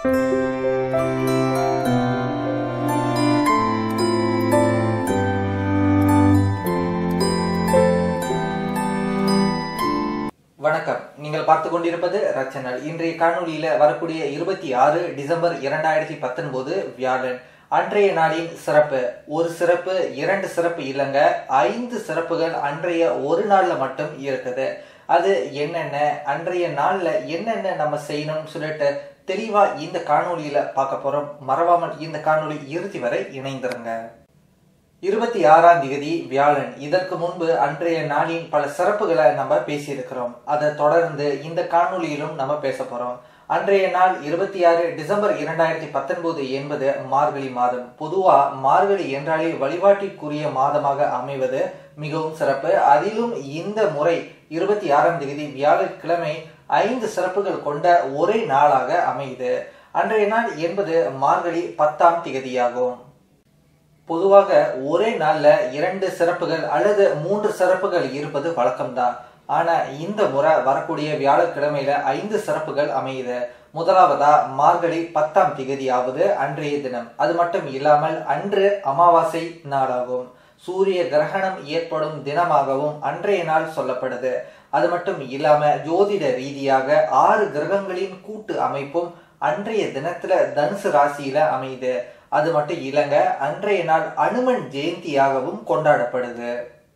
வணக்கம் நீங்கள் பார்த்து கொண்டிருப்பது ரச்சனல் இன்றைய காணொளியில வரக்கூடிய இருபத்தி ஆறு டிசம்பர் இரண்டாயிரத்தி பத்தொன்பது வியாழன் அன்றைய நாளின் சிறப்பு ஒரு சிறப்பு இரண்டு சிறப்பு இல்லைங்க ஐந்து சிறப்புகள் அன்றைய ஒரு நாள்ல மட்டும் இருக்குது அது என்னென்ன அன்றைய நாள்ல என்னென்ன நம்ம செய்யணும்னு சொல்லிட்டு தெளிவா இந்த காணொளியில பார்க்க போறோம் மறவாமல் இந்த காணொளி இறுதி வரை இணைந்திருங்க இருபத்தி ஆறாம் தேதி வியாழன் இதற்கு முன்பு அன்றைய நாளின் பல சிறப்புகளை நம்ம பேசியிருக்கிறோம் அதை தொடர்ந்து இந்த காணொளியிலும் நம்ம பேச போறோம் அன்றைய நாள் இருபத்தி ஆறு டிசம்பர் இரண்டாயிரத்தி பத்தொன்பது என்பது மார்கழி மாதம் பொதுவா மார்கழி என்றாலே வழிபாட்டிற்குரிய மாதமாக அமைவது மிகவும் சிறப்பு அதிலும் இந்த முறை இருபத்தி ஆறாம் தேதி வியாழக்கிழமை ஐந்து சிறப்புகள் கொண்ட ஒரே நாளாக அமையுது அன்றைய நாள் என்பது மார்கழி பத்தாம் திகதியாகும் பொதுவாக ஒரே நாள்ல இரண்டு சிறப்புகள் அல்லது மூன்று சிறப்புகள் இருப்பது வழக்கம்தான் ஆனா இந்த முறை வரக்கூடிய வியாழக்கிழமையில ஐந்து சிறப்புகள் அமையுது முதலாவதா மார்கழி பத்தாம் திகதியாவது அன்றைய தினம் அது மட்டும் இல்லாமல் அன்று அமாவாசை நாளாகும் சூரிய கிரகணம் ஏற்படும் தினமாகவும் அன்றைய நாள் சொல்லப்படுது அது மட்டும் இல்லாம ஜோதிட ரீதியாக ஆறு கிரகங்களின் கூட்டு அமைப்பும் அன்றைய தினத்துல தனுசு ராசியில அமையுது அது மட்டும் இல்லைங்க அன்றைய நாள் அனுமன் ஜெயந்தியாகவும் கொண்டாடப்படுது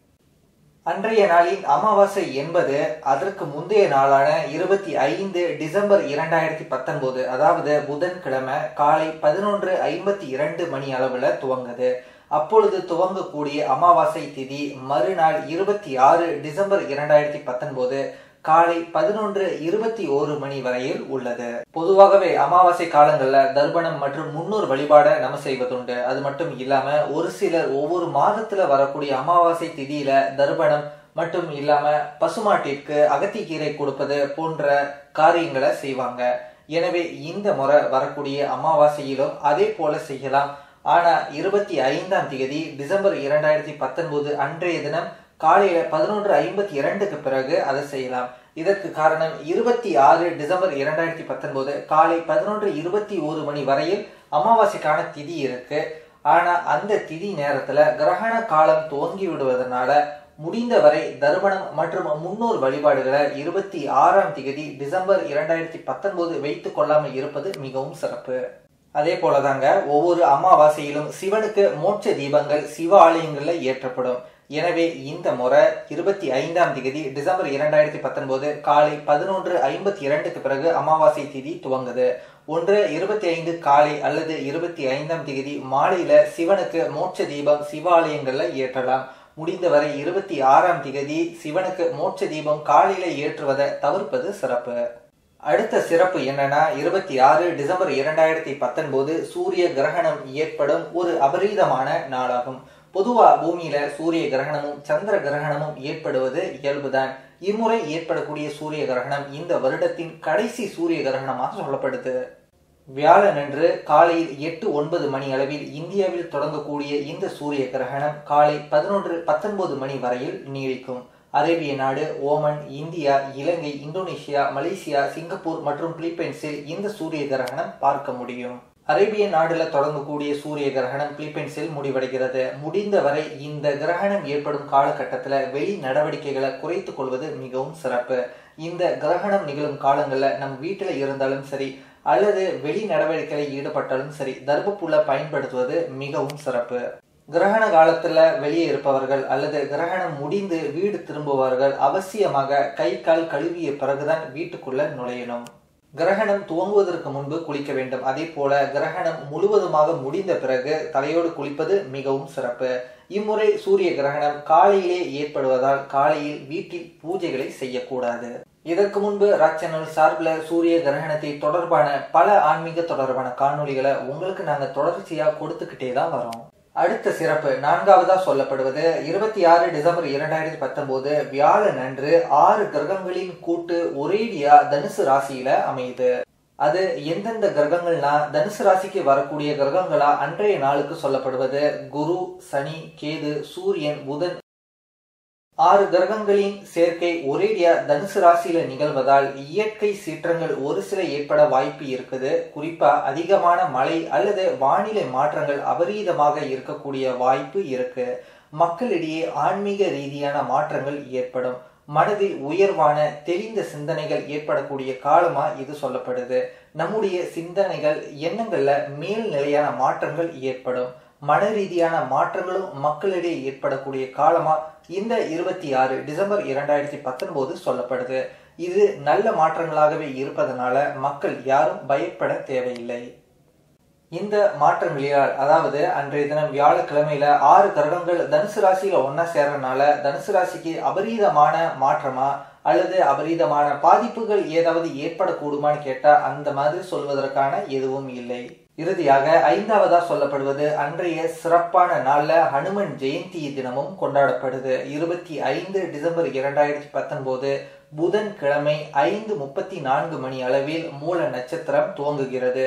அன்றைய நாளின் அமாவாசை என்பது அதற்கு முந்தைய நாளான இருபத்தி ஐந்து டிசம்பர் இரண்டாயிரத்தி பத்தொன்பது அதாவது புதன்கிழமை காலை பதினொன்று ஐம்பத்தி இரண்டு மணி அளவுல துவங்குது அப்பொழுது துவங்கக்கூடிய அமாவாசை திதி மறுநாள் இருபத்தி ஆறு டிசம்பர் இரண்டாயிரத்தி பத்தொன்பது காலை பதினொன்று இருபத்தி ஓரு மணி வரையில் உள்ளது பொதுவாகவே அமாவாசை காலங்கள்ல தர்ப்பணம் மற்றும் முன்னோர் வழிபாட நம்ம செய்வதுண்டு அது மட்டும் இல்லாம ஒரு சிலர் ஒவ்வொரு மாதத்துல வரக்கூடிய அமாவாசை திதியில தர்ப்பணம் மட்டும் இல்லாம பசுமாட்டிற்கு அகத்திக்கீரை கொடுப்பது போன்ற காரியங்களை செய்வாங்க எனவே இந்த முறை வரக்கூடிய அமாவாசையிலும் அதே போல செய்யலாம் ஆனா இருபத்தி ஐந்தாம் தேதி டிசம்பர் இரண்டாயிரத்தி பத்தொன்பது அன்றைய தினம் காலையில பதினொன்று ஐம்பத்தி இரண்டுக்கு பிறகு அதை செய்யலாம் இதற்கு காரணம் இருபத்தி ஆறு டிசம்பர் இரண்டாயிரத்தி பத்தொன்பது காலை பதினொன்று இருபத்தி ஒரு மணி வரையில் அமாவாசைக்கான திதி இருக்கு ஆனா அந்த திதி நேரத்துல கிரகண காலம் துவங்கி விடுவதனால முடிந்தவரை தர்ப்பணம் மற்றும் முன்னோர் வழிபாடுகளை இருபத்தி ஆறாம் தேதி டிசம்பர் இரண்டாயிரத்தி பத்தொன்பது வைத்துக் கொள்ளாமல் இருப்பது மிகவும் சிறப்பு அதே போலதாங்க ஒவ்வொரு அமாவாசையிலும் சிவனுக்கு மோட்ச தீபங்கள் சிவ ஆலயங்கள்ல ஏற்றப்படும் எனவே இந்த முறை இருபத்தி ஐந்தாம் தேதி டிசம்பர் இரண்டாயிரத்தி பத்தொன்பது காலை பதினொன்று ஐம்பத்தி இரண்டுக்கு பிறகு அமாவாசை திதி துவங்குது ஒன்று இருபத்தி ஐந்து காலை அல்லது இருபத்தி ஐந்தாம் தேதி மாலையில சிவனுக்கு மோட்ச தீபம் சிவாலயங்கள்ல ஏற்றலாம் முடிந்தவரை இருபத்தி ஆறாம் தேதி சிவனுக்கு மோட்ச தீபம் காலையில ஏற்றுவதை தவிர்ப்பது சிறப்பு அடுத்த சிறப்பு என்னன்னா இருபத்தி ஆறு டிசம்பர் இரண்டாயிரத்தி பத்தொன்பது சூரிய கிரகணம் ஏற்படும் ஒரு அபரீதமான நாளாகும் பொதுவா பூமியில சூரிய கிரகணமும் சந்திர கிரகணமும் ஏற்படுவது இயல்புதான் இம்முறை ஏற்படக்கூடிய சூரிய கிரகணம் இந்த வருடத்தின் கடைசி சூரிய கிரகணமாக சொல்லப்படுது வியாழனன்று காலையில் எட்டு ஒன்பது மணி அளவில் இந்தியாவில் தொடங்கக்கூடிய இந்த சூரிய கிரகணம் காலை பதினொன்று பத்தொன்பது மணி வரையில் நீடிக்கும் அரேபிய நாடு Oman India Ilangai Indonesia Malaysia Singapore மற்றும் பிலிப்பைன்ஸில் இந்த சூரிய கிரகணம் பார்க்க முடியும் அரேபிய நாடுல தொடங்கக்கூடிய சூரிய கிரகணம் பிலிப்பைன்ஸில் முடிவடைகிறது முடிந்தவரை இந்த கிரகணம் ஏற்படும் காலகட்டத்துல வெளி நடவடிக்கைகளை குறைத்துக் கொள்வது மிகவும் சிறப்பு இந்த கிரகணம் நிகழும் காலங்கள்ல நம் வீட்டுல இருந்தாலும் சரி அல்லது வெளி நடவடிக்கைகளில் ஈடுபட்டாலும் சரி தர்மப்புல்ல பயன்படுத்துவது மிகவும் சிறப்பு கிரகண காலத்துல வெளியே இருப்பவர்கள் அல்லது கிரகணம் முடிந்து வீடு திரும்புபவர்கள் அவசியமாக கை கால் கழுவிய பிறகுதான் வீட்டுக்குள்ள நுழையணும் கிரகணம் துவங்குவதற்கு முன்பு குளிக்க வேண்டும் அதே போல கிரகணம் முழுவதுமாக முடிந்த பிறகு தலையோடு குளிப்பது மிகவும் சிறப்பு இம்முறை சூரிய கிரகணம் காலையிலே ஏற்படுவதால் காலையில் வீட்டில் பூஜைகளை செய்யக்கூடாது இதற்கு முன்பு ராச்சனல் சார்பில் சூரிய கிரகணத்தை தொடர்பான பல ஆன்மீக தொடர்பான காணொளிகளை உங்களுக்கு நாங்க தொடர்ச்சியா கொடுத்துக்கிட்டே தான் வரோம் அடுத்த சிறப்பு நான்காவதா சொல்லப்படுவது இருபத்தி ஆறு டிசம்பர் இரண்டாயிரத்தி பத்தொன்பது வியாழன் அன்று ஆறு கிரகங்களின் கூட்டு ஒரேடியா தனுசு ராசியில அமையுது அது எந்தெந்த கிரகங்கள்னா தனுசு ராசிக்கு வரக்கூடிய கிரகங்களா அன்றைய நாளுக்கு சொல்லப்படுவது குரு சனி கேது சூரியன் புதன் ஆறு கிரகங்களின் சேர்க்கை ஒரேடியா தனுசு ராசியில நிகழ்வதால் இயற்கை சீற்றங்கள் ஒரு சில ஏற்பட வாய்ப்பு இருக்குது குறிப்பா அதிகமான மழை அல்லது வானிலை மாற்றங்கள் அபரீதமாக இருக்கக்கூடிய வாய்ப்பு இருக்கு மக்களிடையே ஆன்மீக ரீதியான மாற்றங்கள் ஏற்படும் மனதில் உயர்வான தெளிந்த சிந்தனைகள் ஏற்படக்கூடிய காலமா இது சொல்லப்படுது நம்முடைய சிந்தனைகள் எண்ணங்கள்ல மேல்நிலையான மாற்றங்கள் ஏற்படும் மன ரீதியான மாற்றங்களும் மக்களிடையே ஏற்படக்கூடிய காலமா இந்த இருபத்தி ஆறு டிசம்பர் இரண்டாயிரத்தி பத்தொன்பது சொல்லப்படுது இது நல்ல மாற்றங்களாகவே இருப்பதனால மக்கள் யாரும் பயப்பட தேவையில்லை இந்த மாற்றங்களியால் அதாவது அன்றைய தினம் வியாழக்கிழமையில ஆறு கிரகங்கள் தனுசு ராசியில ஒன்னா சேர்றதுனால தனுசு ராசிக்கு அபரீதமான மாற்றமா அல்லது அபரீதமான பாதிப்புகள் ஏதாவது ஏற்படக்கூடுமான்னு கேட்டா அந்த மாதிரி சொல்வதற்கான எதுவும் இல்லை இறுதியாக ஐந்தாவதா சொல்லப்படுவது அன்றைய சிறப்பான நாள்ல ஹனுமன் ஜெயந்தி தினமும் கொண்டாடப்படுது இருபத்தி ஐந்து டிசம்பர் இரண்டாயிரத்தி பத்தொன்பது புதன் கிழமை ஐந்து முப்பத்தி நான்கு மணி அளவில் மூல நட்சத்திரம் துவங்குகிறது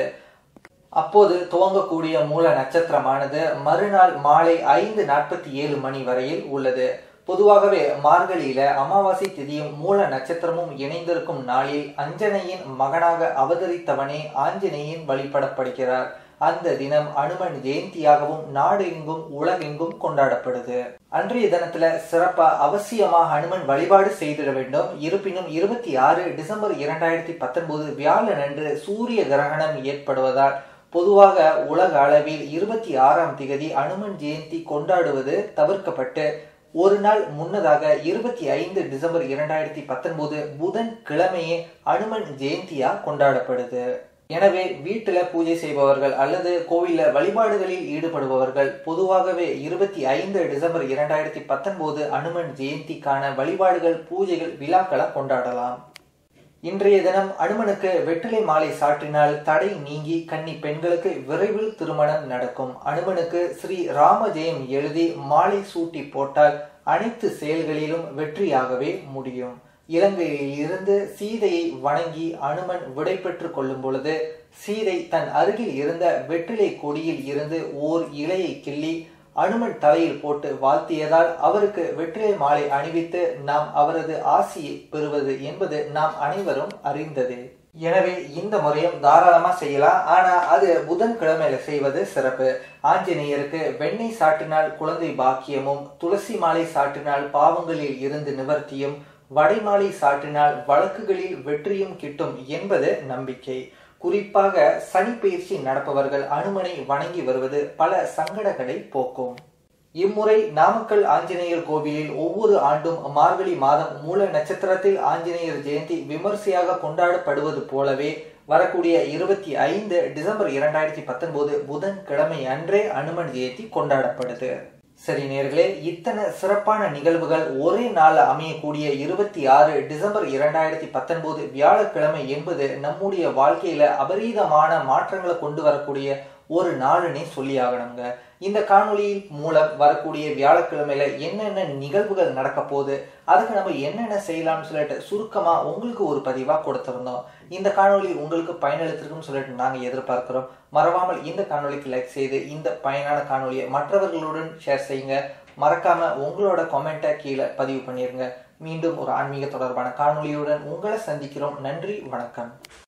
அப்போது துவங்கக்கூடிய மூல நட்சத்திரமானது மறுநாள் மாலை ஐந்து நாற்பத்தி ஏழு மணி வரையில் உள்ளது பொதுவாகவே மார்கழியில அமாவாசை திதியும் மூல நட்சத்திரமும் இணைந்திருக்கும் நாளில் அஞ்சனையின் மகனாக அவதரித்தவனே ஆஞ்சநேயின் வழிபடப்படுகிறார் அந்த தினம் அனுமன் ஜெயந்தியாகவும் நாடு எங்கும் உலகெங்கும் கொண்டாடப்படுது அன்றைய தினத்துல சிறப்பா அவசியமா ஹனுமன் வழிபாடு செய்திட வேண்டும் இருப்பினும் இருபத்தி ஆறு டிசம்பர் இரண்டாயிரத்தி பத்தொன்பது வியாழனன்று சூரிய கிரகணம் ஏற்படுவதால் பொதுவாக உலக அளவில் இருபத்தி ஆறாம் திகதி அனுமன் ஜெயந்தி கொண்டாடுவது தவிர்க்கப்பட்டு ஒரு நாள் முன்னதாக இருபத்தி ஐந்து டிசம்பர் இரண்டாயிரத்தி பத்தொன்பது புதன் கிழமையே அனுமன் ஜெயந்தியா கொண்டாடப்படுது எனவே வீட்டுல பூஜை செய்பவர்கள் அல்லது கோவில்ல வழிபாடுகளில் ஈடுபடுபவர்கள் பொதுவாகவே இருபத்தி ஐந்து டிசம்பர் இரண்டாயிரத்தி பத்தொன்பது அனுமன் ஜெயந்திக்கான வழிபாடுகள் பூஜைகள் விழாக்களை கொண்டாடலாம் இன்றைய தினம் அனுமனுக்கு வெற்றிலை மாலை சாற்றினால் தடை நீங்கி கன்னி பெண்களுக்கு விரைவில் திருமணம் நடக்கும் அனுமனுக்கு ஸ்ரீ ராமஜெயம் எழுதி மாலை சூட்டி போட்டால் அனைத்து செயல்களிலும் வெற்றியாகவே முடியும் இலங்கையில் இருந்து சீதையை வணங்கி அனுமன் விடை பெற்றுக் கொள்ளும் பொழுது சீதை தன் அருகில் இருந்த வெற்றிலை கொடியில் இருந்து ஓர் இலையை கிள்ளி அனுமன் தலையில் போட்டு வாழ்த்தியதால் அவருக்கு வெற்றிலை மாலை அணிவித்து நாம் அவரது ஆசியை பெறுவது என்பது நாம் அனைவரும் அறிந்தது எனவே இந்த முறையும் தாராளமா செய்யலாம் ஆனா அது புதன்கிழமையில செய்வது சிறப்பு ஆஞ்சநேயருக்கு வெண்ணெய் சாட்டினால் குழந்தை பாக்கியமும் துளசி மாலை சாட்டினால் பாவங்களில் இருந்து நிவர்த்தியும் வடைமாலை சாற்றினால் வழக்குகளில் வெற்றியும் கிட்டும் என்பது நம்பிக்கை குறிப்பாக சனி பயிற்சி நடப்பவர்கள் அனுமனை வணங்கி வருவது பல சங்கடங்களை போக்கும் இம்முறை நாமக்கல் ஆஞ்சநேயர் கோவிலில் ஒவ்வொரு ஆண்டும் மார்கழி மாதம் மூல நட்சத்திரத்தில் ஆஞ்சநேயர் ஜெயந்தி விமர்சையாக கொண்டாடப்படுவது போலவே வரக்கூடிய இருபத்தி ஐந்து டிசம்பர் இரண்டாயிரத்தி பத்தொன்பது புதன் கிழமை அன்றே அனுமன் ஜெயந்தி கொண்டாடப்படுது சரி நேர்களே இத்தனை சிறப்பான நிகழ்வுகள் ஒரே நாள் அமையக்கூடிய இருபத்தி ஆறு டிசம்பர் இரண்டாயிரத்தி பத்தொன்பது வியாழக்கிழமை என்பது நம்முடைய வாழ்க்கையில அபரீதமான மாற்றங்களை கொண்டு வரக்கூடிய ஒரு நாளுனே சொல்லி ஆகணுங்க இந்த காணொளியில் மூலம் வரக்கூடிய வியாழக்கிழமையில என்னென்ன நிகழ்வுகள் நடக்க போகுது அதுக்கு நம்ம என்னென்ன செய்யலாம்னு சொல்லிட்டு சுருக்கமா உங்களுக்கு ஒரு பதிவா கொடுத்திருந்தோம் இந்த காணொளி உங்களுக்கு பயனளித்திருக்கும் சொல்லிட்டு நாங்க எதிர்பார்க்கிறோம் மறவாமல் இந்த காணொளிக்கு லைக் செய்து இந்த பயனான காணொலியை மற்றவர்களுடன் ஷேர் செய்யுங்க மறக்காம உங்களோட கமெண்ட்டை கீழே பதிவு பண்ணிருங்க மீண்டும் ஒரு ஆன்மீக தொடர்பான காணொளியுடன் உங்களை சந்திக்கிறோம் நன்றி வணக்கம்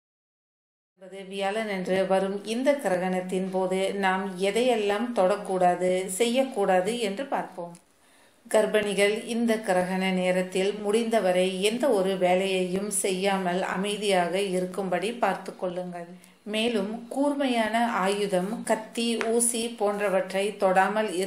என்பது வியாழன் என்று வரும் இந்த கிரகணத்தின் போது நாம் எதையெல்லாம் தொடக்கூடாது செய்யக்கூடாது என்று பார்ப்போம் கர்ப்பிணிகள் இந்த கிரகண நேரத்தில் முடிந்தவரை எந்த ஒரு வேலையையும் செய்யாமல் அமைதியாக இருக்கும்படி பார்த்து கொள்ளுங்கள் மேலும் கூர்மையான ஆயுதம் கத்தி ஊசி போன்றவற்றை தொடாமல்